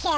kill.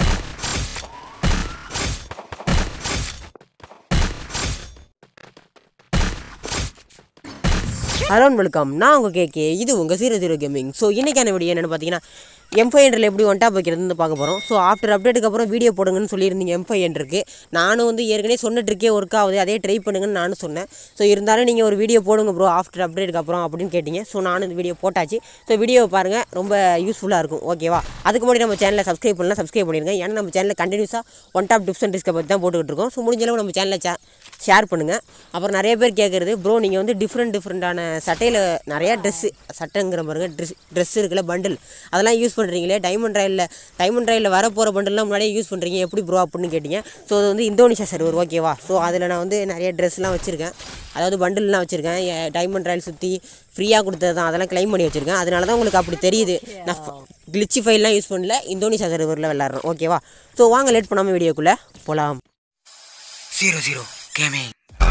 Hello welcome நான் உங்கள் KK இது உங்கள் ஜீரோ ஜீரோ கேமிங் ஸோ இன்றைக்கான வீடியோ என்னென்னு பார்த்தீங்கன்னா எம் ஃபைவ் எப்படி ஒன் டாப் வைக்கிறதுன்னு பார்க்க போகிறோம் ஸோ ஆஃப்டர் அப்டேட்டுக்கு அப்புறம் வீடியோ போடுங்கன்னு சொல்லியிருந்தீங்க எம் ஃபைவ் ஹண்ட்ருக்கு நானும் வந்து ஏற்கனவே சொன்ன ட்ரிக்கே ஒர்க் ஆகுது அதே ட்ரை பண்ணுங்கன்னு நானும் சொன்னேன் ஸோ இருந்தாலும் நீங்கள் ஒரு வீடியோ போடுங்க ப்ரோ ஆஃப்டர் அப்டேட்டுக்கு அப்புறம் அப்படின்னு கேட்டிங்க ஸோ நானும் இந்த வீடியோ போட்டாச்சு ஸோ வீடியோ பாருங்கள் ரொம்ப யூஸ்ஃபுல்லாக இருக்கும் ஓகேவா அதுக்கு முன்னாடி நம்ம சேனலை சப்ஸ்கிரைப் பண்ணலாம் சப்ஸ்கிரைப் பண்ணிடுங்க ஏன்னா நம்ம சேனலில் கண்டினியூஸாக ஒன் டாப் டிப்ஸ் அண்ட் டிஸ்கை பற்றி தான் போட்டுக்கிட்டு இருக்கோம் ஸோ முடிஞ்ச அளவு நம்ம சேனலை ஷேர் பண்ணுங்கள் அப்புறம் நிறைய பேர் கேட்குறது ப்ரோ நீங்கள் வந்து டிஃப்ரெண்ட் டிஃப்ரெண்ட்டான சட்டையில் நிறையா ட்ரெஸ்ஸு சட்டைங்கிற பாருங்க ட்ரெஸ் ட்ரெஸ் இருக்குல்ல பண்டில் அதெல்லாம் யூஸ் பண்ணுறீங்களே டைமண்ட் ராயில் டைமண்ட் ராயில் வர போகிற பண்டில்லாம் முன்னாடியே யூஸ் பண்ணுறீங்க எப்படி ப்ரோ அப்படின்னு கேட்டிங்க ஸோ அது வந்து இந்தோனேஷியா சர்வர் ஓகேவா ஸோ அதில் நான் வந்து நிறைய ட்ரெஸ்லாம் வச்சுருக்கேன் அதாவது பண்டில்லாம் வச்சுருக்கேன் டைமண்ட் ராயல் சுற்றி ஃப்ரீயாக கொடுத்தது தான் அதெல்லாம் க்ளைம் பண்ணி வச்சுருக்கேன் அதனால தான் உங்களுக்கு அப்படி தெரியுது நான் கிளிச்சி ஃபைல்லாம் யூஸ் பண்ணல இந்தோனேஷியா சர்வரில் விளாட்றேன் ஓகேவா ஸோ வாங்க லேட் பண்ணாமல் வீடியோக்குள்ளே போகலாம் Zero Zero Gaming.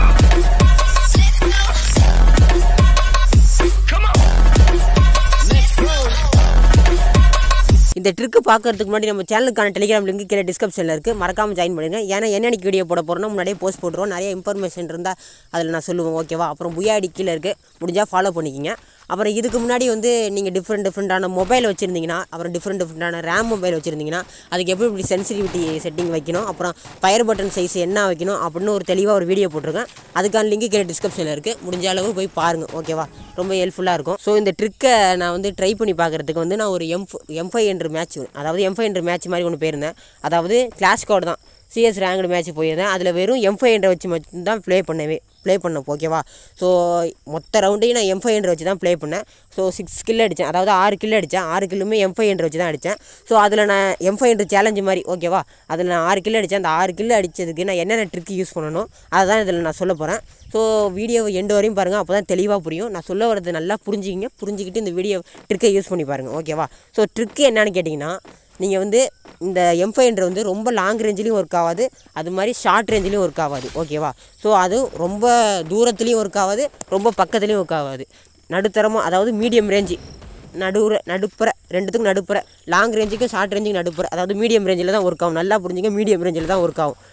இந்த ட்ரிக்கு பார்க்கறதுக்கு முன்னாடி நம்ம சேனலுக்கான டெலிகிராம் லிங்க் கீழே டிஸ்கிரிப்ஷனில் இருக்குது மறக்காமல் ஜாயின் பண்ணுங்க ஏன்னா என்னென்னைக்கு வீடியோ போட போகிறோம்னா முன்னாடியே போஸ்ட் போட்டுருவோம் நிறைய இன்ஃபர்மேஷன் இருந்தால் அதில் நான் சொல்லுவேன் ஓகேவா அப்புறம் புயாடி கீழே இருக்குது முடிஞ்சால் ஃபாலோ பண்ணிக்கிங்க அப்புறம் இதுக்கு முன்னாடி வந்து நீங்கள் டிஃப்ரெண்ட் டிஃப்ரெண்ட்டான மொபைல் வச்சுருந்தீங்கன்னா அப்புறம் டிஃப்ரெண்ட் டிஃப்ரெண்ட்டான ரேம் மொபைல் வச்சுருந்தீங்கன்னா அதுக்கு எப்படி இப்படி சென்சிட்டிவிட்டி செட்டிங் வைக்கணும் அப்புறம் ஃபயர் பட்டன் சைஸ் என்ன வைக்கணும் அப்படின்னு ஒரு தெளிவாக ஒரு வீடியோ போட்டிருக்கேன் அதுக்கான லிங்க் கீழே டிஸ்கிரிப்ஷனில் இருக்குது முடிஞ்ச அளவு போய் பாருங்கள் ஓகேவா ரொம்ப ஹெல்ப்ஃபுல்லாக இருக்கும் ஸோ இந்த ட்ரிக்கை நான் வந்து ட்ரை பண்ணி பார்க்குறதுக்கு வந்து நான் ஒரு எம் எம் ஃபைவ் என்ற மேட்ச் அதாவது எம் ஃபைவ் என்ற மேட்ச் மாதிரி ஒன்று போயிருந்தேன் அதாவது கிளாஸ் கோட் தான் சிஎஸ் ரேங்க்டு மேட்ச் போயிருந்தேன் அதில் வெறும் எம் ஃபைவ் ஹண்ட்ரட் வச்சு மட்டும் தான் ப்ளே பண்ணவே ப்ளே பண்ணேன் ஓகேவா ஸோ மொத்த ரவுண்டையும் நான் எம் ஃபைவ் ஹண்ட்ரட் வச்சு தான் ப்ளே பண்ணேன் ஸோ சிக்ஸ் கில் அடித்தேன் அதாவது ஆறு கில் அடித்தேன் ஆறு கில்லுமே எம் ஃபைவ் ஹண்ட்ரட் வச்சு தான் அடித்தேன் ஸோ அதில் நான் எம் ஃபைவ் ஹண்ட்ரட் சேலஞ்சு மாதிரி ஓகேவா அதில் நான் ஆறு கில் அடித்தேன் அந்த ஆறு கில் அடித்ததுக்கு நான் என்னென்ன ட்ரிக் யூஸ் பண்ணணும் அதுதான் இதில் நான் சொல்ல போகிறேன் ஸோ வீடியோவை எண்டு வரையும் பாருங்கள் அப்போ தான் தெளிவாக புரியும் நான் சொல்ல வரது நல்லா புரிஞ்சுக்கிங்க புரிஞ்சுக்கிட்டு இந்த வீடியோ ட்ரிக்கை யூஸ் பண்ணி பாருங்கள் ஓகேவா ஸோ ட்ரிக்கு என்னன்னு கேட்டிங்கன்னா நீங்கள் வந்து இந்த எம் ஃபைவ்ன்ற வந்து ரொம்ப லாங் ரேஞ்சிலையும் ஒர்க் ஆகாது அது மாதிரி ஷார்ட் ரேஞ்சிலையும் ஒர்க் ஆகாது ஓகேவா ஸோ அது ரொம்ப தூரத்துலேயும் ஒர்க் ஆகாது ரொம்ப பக்கத்துலேயும் ஒர்க் ஆகாது நடுத்தரமாக அதாவது மீடியம் ரேஞ்சு நடுவுற நடுப்புற ரெண்டுத்துக்கும் நடுப்புற லாங் ரேஞ்சுக்கும் ஷார்ட் ரேஞ்சுக்கும் நடுப்புற அதாவது மீடியம் ரேஞ்சில் தான் ஒர்க் ஆகும் நல்லா புரிஞ்சுங்க மீடியம் ரேஞ்சில் தான் ஒர்க் ஆகும்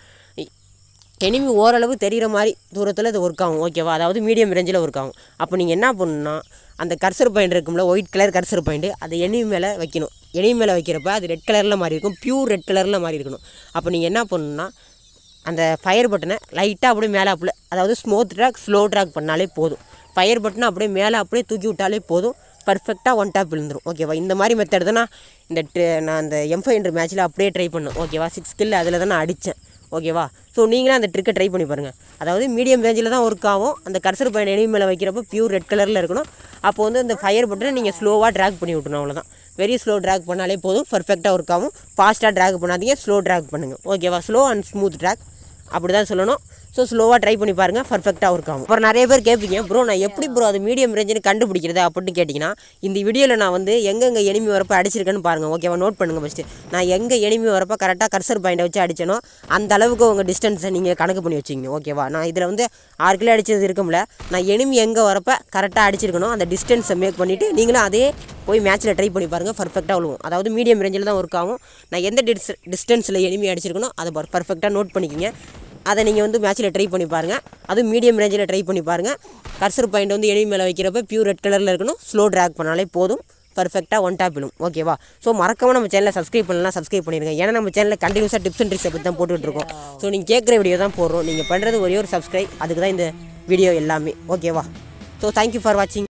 எனிமி ஓரளவு தெரிகிற மாதிரி தூரத்தில் இது ஒர்க் ஆகும் ஓகேவா அதாவது மீடியம் ரேஞ்சில் ஒர்க் ஆகும் அப்போ நீங்கள் என்ன பண்ணணும்னா அந்த கர்சர் பாயிண்ட் இருக்கும்ல ஒயிட் கலர் கர்சர் பாயிண்ட்டு அது எனிமி மேலே வைக்கணும் எனிமி மேலே வைக்கிறப்ப அது ரெட் கலரில் மாறி இருக்கும் பியூர் ரெட் கலரில் மாறி இருக்கணும் அப்போ நீங்கள் என்ன பண்ணணும்னா அந்த ஃபயர் பட்டனை லைட்டாக அப்படியே மேலே அப்படியே அதாவது ஸ்மூத் ட்ராக் ஸ்லோ ட்ராக் பண்ணாலே போதும் ஃபயர் பட்டனை அப்படியே மேலே அப்படியே தூக்கி விட்டாலே போதும் பர்ஃபெக்டாக ஒன் டாப் விழுந்துரும் ஓகேவா இந்த மாதிரி மெத்தட் தான் நான் இந்த ட்ர- நான் அந்த எம் ஃபைவ் ஹண்ட்ரட் மேட்ச்சில் அப்படியே ட்ரை பண்ணேன் ஓகேவா சிக்ஸ் கில் அதில் தான் நான் அடித்தேன் ஓகேவா ஸோ நீங்களும் அந்த ட்ரிக்கை ட்ரை பண்ணி பாருங்கள் அதாவது மீடியம் ரேஞ்சில் தான் ஒர்க் ஆகும் அந்த கர்சர் பாயிண்ட் எனிமி மேலே வைக்கிறப்போ பியூர் ரெட் கலரில் இருக்கணும் அப்போ வந்து அந்த ஃபயர் பட்டனை நீங்கள் ஸ்லோவாக ட்ராக் பண்ணி விட்டணும் அவ்வளோதான் வெரி ஸ்லோ ட்ராக் பண்ணாலே போதும் பர்ஃபெக்டாக ஒர்க் ஆகும் ஃபாஸ்ட்டாக ட்ராக் பண்ணாதீங்க ஸ்லோ ட்ராக் பண்ணுங்கள் ஓகேவா ஸ்லோ அண்ட் ஸ்மூத் ட்ராக் அப்படி தான் சொல்லணும் ஸோ ஸ்லோவாக ட்ரை பண்ணி பாருங்கள் பர்ஃபெக்டாக ஒர்க் ஆகும் அப்புறம் நிறைய பேர் கேட்பீங்க ப்ரோ நான் எப்படி ப்ரோ அது மீடியம் ரேஞ்சுன்னு கண்டுபிடிக்கிறது அப்படின்னு கேட்டிங்கன்னா இந்த வீடியோவில் நான் வந்து எங்கெங்கே எனிமி வரப்போ அடிச்சிருக்கேன்னு பாருங்கள் ஓகேவா நோட் பண்ணுங்கள் ஃபஸ்ட்டு நான் எங்கே எனிமி வரப்போ கரெக்டாக கர்சர் பாயிண்டை வச்சு அடிச்சேனோ அந்த அளவுக்கு உங்கள் டிஸ்டன்ஸை நீங்கள் கணக்கு பண்ணி வச்சுக்கிங்க ஓகேவா நான் இதில் வந்து ஆறு கிலோ அடிச்சது இருக்கும்ல நான் எனிமி எங்கே வரப்போ கரெக்டாக அடிச்சிருக்கணும் அந்த டிஸ்டன்ஸை மேக் பண்ணிவிட்டு நீங்களும் அதே போய் மேட்ச்சில் ட்ரை பண்ணி பாருங்கள் பர்ஃபெக்டாக விழுவும் அதாவது மீடியம் ரேஞ்சில் தான் ஒர்க் ஆகும் நான் எந்த டிஸ் டிஸ்டன்ஸில் எனிமி அடிச்சிருக்கணும் அதை பர்ஃபெக்டாக நோட் பண்ணிக்கிங்க அதை நீங்கள் வந்து மேட்ச்சில் ட்ரை பண்ணி பாருங்கள் அதுவும் மீடியம் ரேஞ்சில் ட்ரை பண்ணி பாருங்கள் கர்சர் பாயிண்ட் வந்து எனிமி மேலே வைக்கிறப்ப பியூர் ரெட் கலரில் இருக்கணும் ஸ்லோ ட்ராக் பண்ணாலே போதும் பர்ஃபெக்டாக ஒன் டாப் விழும் ஓகேவா ஸோ மறக்காம நம்ம சேனலை சப்ஸ்கிரைப் பண்ணலாம் சப்ஸ்கிரைப் பண்ணிடுங்க ஏன்னா நம்ம சேனலில் கண்டினியூஸாக டிப்ஸ் அண்ட் ட்ரிக்ஸை பற்றி தான் போட்டுட்டு இருக்கோம் ஸோ நீங்கள் கேட்குற வீடியோ தான் போடுறோம் நீங்கள் பண்ணுறது ஒரே ஒரு சப்ஸ்கிரைப் அதுக்கு தான் இந்த வீடியோ எல்லாமே ஓகேவா ஸோ தேங்க்யூ ஃபார் வாட்சிங்